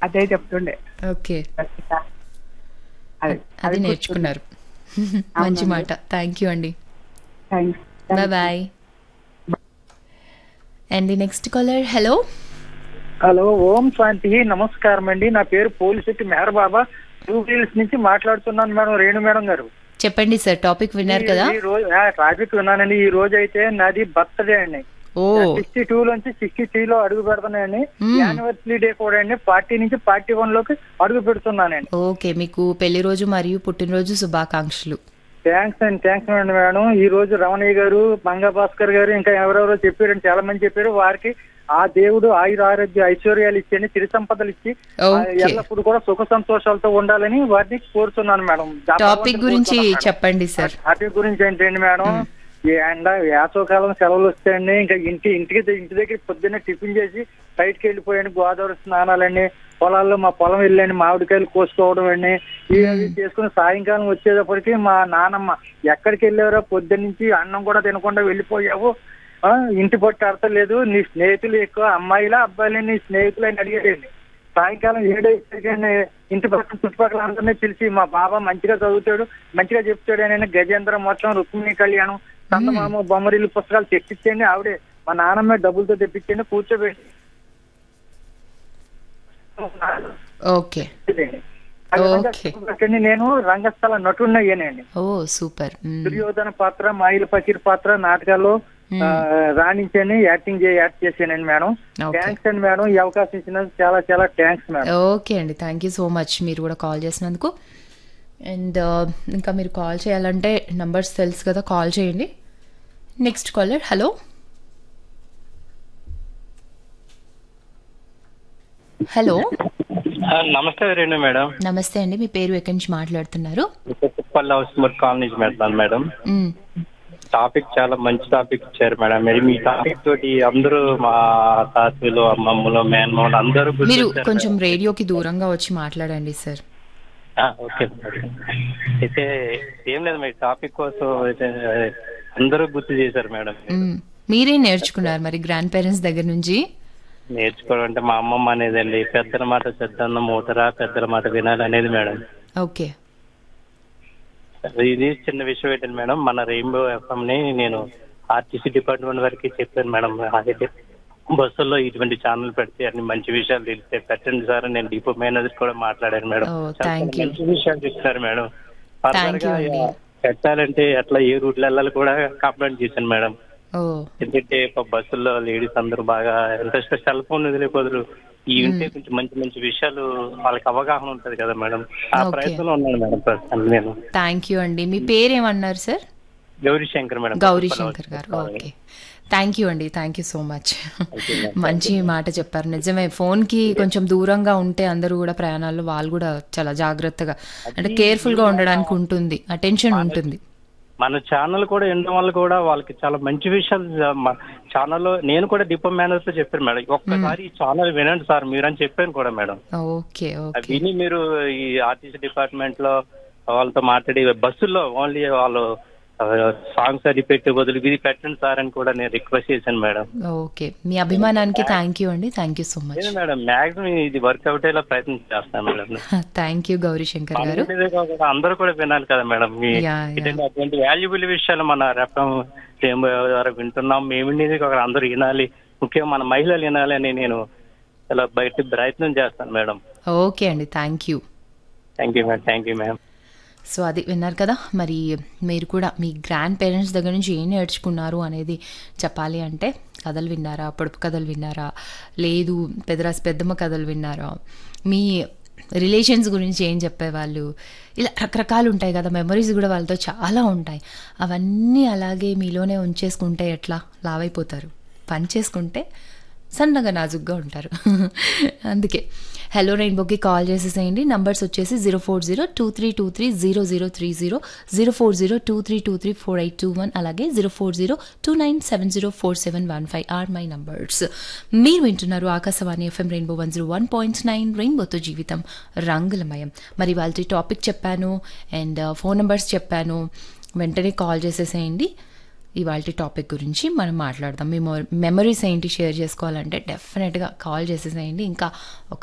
అదే చెప్తుండే ఓకే అది అది నేర్చుకున్నారు మంచి మాట థ్యాంక్ యూ అండి thanks bye bye and the next caller hello hello ఓం శాంతి నమస్కారం అండి నా పేరు పోలిశెట్టి మెహర్ బాబా టూ వీల్స్ నుంచి మాట్లాడుతున్నాను మేడం రేణు మేడం గారు చెప్పండి సార్ టాపిక్ విన్నారు కదా ఈ రోజు ట్రాఫిక్ విన్నానండి ఈ రోజు అయితే నాది బర్త్డే అండి ఓ సిక్స్టీ టూ నుంచి సిక్స్టీ త్రీ లో అడుగు పెడుతున్నాయండి Hmm. యానివర్సరీ డే కూడా అండి పార్టీ నుంచి పార్టీ వన్ లోకి అడుగు పెడుతున్నానండి ఓకే మీకు పెళ్లి రోజు మరియు పుట్టినరోజు శుభాకాంక్షలు థ్యాంక్స్ అండి థ్యాంక్స్ అండి మేడం ఈ రోజు రమణయ్య గారు మంగా భాస్కర్ గారు ఇంకా ఎవరెవరో చెప్పారండి చాలా మంది చెప్పారు వారికి ఆ దేవుడు ఆయుర ఆరోగ్య ఐశ్వర్యాలు ఇచ్చి తిరి సంపదలు ఇచ్చి ఆ ఓకే ఎల్లప్పుడు కూడా సుఖ సంతోషాలతో ఉండాలని వారిని కోరుతున్నాను మేడం టాపిక్ గురించి చెప్పండి సార్ టాపిక్ గురించి ఏంటండి మేడం ఈ ఎండ వేసవకాలం సెలవులు వస్తాయండి ఇంకా ఇంటి ఇంటికి ఇంటి దగ్గర పొద్దున్నే టిఫిన్ చేసి బయటకు వెళ్ళిపోయాను గోదావరి స్నానాలండి పొలాల్లో మా పొలం వెళ్ళండి మామిడికాయలు కోసుకోవడం అండి ఇవి అవి చేసుకుని సాయంకాలం వచ్చేటప్పటికి మా నానమ్మ ఎక్కడికి వెళ్ళారో పొద్దున్న నుంచి అన్నం కూడా తినకుండా వెళ్ళిపోయావు ఆ, ఇంటి పట్టు అర్థలేదు నీ స్నేహితులు ఎక్కువ అమ్మాయిలా అబ్బాయిలా నీ స్నేహితులు అని అడిగాడండి సాయంకాలం ఏడైతే ఇంటి పక్కన చుట్టుపక్కల అందరినీ పిలిచి మా బాబా మంచిగా చదువుతాడు మంచిగా చెప్తాడు అని గజేంద్ర మొత్తం రుక్మిణి కళ్యాణం చందమామ బొమ్మరిల్లు పుస్తకాలు తెప్పించండి ఆవిడే మా నాన్నమ్మ డబ్బులతో తెప్పించండి కూర్చోబెట్టి ఓకే అది ఓకే. రంగస్థలం నేను రంగస్థల నటున్నయ్యానండి ఓ సూపర్ మ్మ్. దుర్యోధన పాత్ర మాయిల పకీర్ పాత్ర నాటకాల్లో ఆ, రాణించాను యాక్టింగ్ చే యాక్ట్ చేశానండి మేడం ఓకే. థ్యాంక్స్ అండి మేడం ఈ అవకాశం ఇచ్చినందుకు చాలా చాలా థ్యాంక్స్ మేడం ఓకే అండి థ్యాంక్ యూ సో మచ్ మీరు కూడా కాల్ చేసినందుకు అండ్ ఇంకా మీరు కాల్ చేయాలంటే నంబర్స్ తెలుసు కదా కాల్ చేయండి నెక్స్ట్ కాలర్ హలో హలో ఆ, నమస్తే రేణు మేడం నమస్తే అండి మీ పేరు ఎక్కడి నుంచి మాట్లాడుతున్నారు కుప్పల్ హౌస్ ముర్ కాలనీ నుంచి పెడతాను మేడం మ్మ్. టాపిక్ చాలా మంచి టాపిక్ ఇచ్చారు మేడం మరి మీ టాపిక్ తోటి అందరూ మా తాతలు అమ్మమ్మలు మేనమామలు అందరూ మీరు గుర్తొచ్చారు కొంచెం మేడం. రేడియోకి దూరంగా వచ్చి మాట్లాడండి సార్ ఆ, ఓకే మేడం. అయితే ఏం లేదు మీ టాపిక్ కోసం అయితే అందరూ గుర్తు చేశారు మేడం మ్మ్. మీరేం నేర్చుకున్నారు మరి గ్రాండ్ పేరెంట్స్ దగ్గర నుంచి నేర్చుకోవడం అంటే మా అమ్మమ్మ అనేదండి పెద్దల మాట పెద్దన్న మూతరా పెద్దల మాట వినాలి అనేది మేడం ఓకే ఇది చిన్న విషయం ఏంటంటే మేడం మన రెయిన్బో ఎఫ్ఎం ని నేను ఆర్టీసీ డిపార్ట్మెంట్ వరకు చెప్పాను మేడం అయితే బస్సుల్లో ఇటువంటి ఛానల్ పెడితే అన్ని మంచి విషయాలు తెలిస్తే పెట్టండి సార్ అని నేను డిపో మేనేజర్ కూడా మాట్లాడాను మేడం Oh, చాలా thank you. మంచి విషయాలు చెప్తున్నారు మేడం Thank ఫర్దర్ గా you అండి. పెట్టాలంటే ఎట్లా ఏ రూట్లో వెళ్ళాలి కూడా కంప్లైంట్ చేశాను మేడం ఓ ఎందుకంటే ప- బస్సుల్లో లేడీస్ అందరూ బాగా ఇంట్రెస్ట్ సెల్ ఫోన్ వదిలేపోదురు ఈ ఉంటే కొంచెం మంచి మంచి విషయాలు వాళ్ళకి అవగాహన ఉంటది కదా మేడం ఆ Okay. ప్రయత్నంలో ఉన్నాను మేడం ప్రస్తుతం నేను థ్యాంక్ యూ అండి మీ పేరేమన్నారు సార్ గౌరీ శంకర్ మేడం గౌరీ శంకర్ గారు ఓకే థ్యాంక్ యూ అండి థ్యాంక్ యూ సో మచ్ మంచి మాట చెప్పారు నిజమే ఫోన్కి కొంచెం దూరంగా ఉంటే అందరూ కూడా ప్రయాణాల్లో వాళ్ళు కూడా చాలా జాగ్రత్తగా అంటే కేర్ఫుల్గా ఉండడానికి ఉంటుంది అటెన్షన్ ఉంటుంది మన ఛానల్ కూడా వినడం వల్ల కూడా వాళ్ళకి చాలా మంచి విషయాలు మ- ఛానల్లో నేను కూడా డిపో మేనేజర్ తో చెప్పాను మేడం ఒక్కసారి ఈ ఛానల్ వినండి సార్ మీరు అని చెప్పాను కూడా మేడం ఓకే అది ఓకే విని మీరు ఈ ఆర్టీసీ డిపార్ట్మెంట్ లో వాళ్ళతో మాట్లాడి బస్సుల్లో ఓన్లీ వాళ్ళు సాంగ్స్ అది పెట్టే బదులు ఇది పెట్టండి సార్ అని కూడా నేను రిక్వెస్ట్ చేశాను మేడం ఓకే మీ అభిమానానికి థ్యాంక్ యూ అండి థ్యాంక్ యూ సో మచ్ లేదు మేడం మాక్సిమం ఇది వర్కౌట్ అయ్యేలా ప్రయత్నం చేస్తాను madam thank you Gauri Shankar గారు మనదే కాకుండా అందరూ కూడా వినాలి కదా మేడం మీ Yeah, yeah. ఇటువంటి అటువంటి వాల్యుబుల్ విషయాలు మన రెఫం ద్వారా వింటున్నాం మేము వినేది కాకుండా అందరూ వినాలి ముఖ్యంగా మన మహిళలు వినాలి అని నేను చాలా బయట ప్రయత్నం చేస్తాను మేడం ఓకే అండి thank you thank you madam thank you ma'am so అది విన్నారు కదా మరి మీరు కూడా మీ గ్రాండ్ పేరెంట్స్ దగ్గర నుంచి ఏం నేర్చుకున్నారు అనేది చెప్పాలి అంటే కథలు విన్నారా పొడుపు కథలు విన్నారా లేదు పెదరాసి పెద్దమ్మ కథలు విన్నారా మీ రిలేషన్స్ గురించి ఏం చెప్పేవాళ్ళు ఇలా రకరకాలు ఉంటాయి కదా మెమరీస్ కూడా వాళ్ళతో చాలా ఉంటాయి అవన్నీ అలాగే మీలోనే ఉంచేసుకుంటే ఎట్లా లావైపోతారు పని చేసుకుంటే సన్నగా నాజుగ్గా ఉంటారు అందుకే హలో రెయిన్బోకి కాల్ చేసేసేయండి నంబర్స్ వచ్చేసి zero four zero two three two three zero zero three zero zero four zero two three two three four eight two one అలాగే zero four zero two nine seven zero four seven one five or my numbers మీరు వింటున్నారు Akashvani FM rainbow one zero one point nine రెయిన్బోతో జీవితం రంగులమయం మరి వాళ్ళ topic చెప్పాను and phone numbers చెప్పాను వెంటనే కాల్ చేసేసేయండి ఇవాళ టాపిక్ గురించి మనం మాట్లాడదాం మీ మెమరీస్ ఏంటి షేర్ చేసుకోవాలంటే డెఫినెట్గా కాల్ చేసేసేయండి ఇంకా ఒక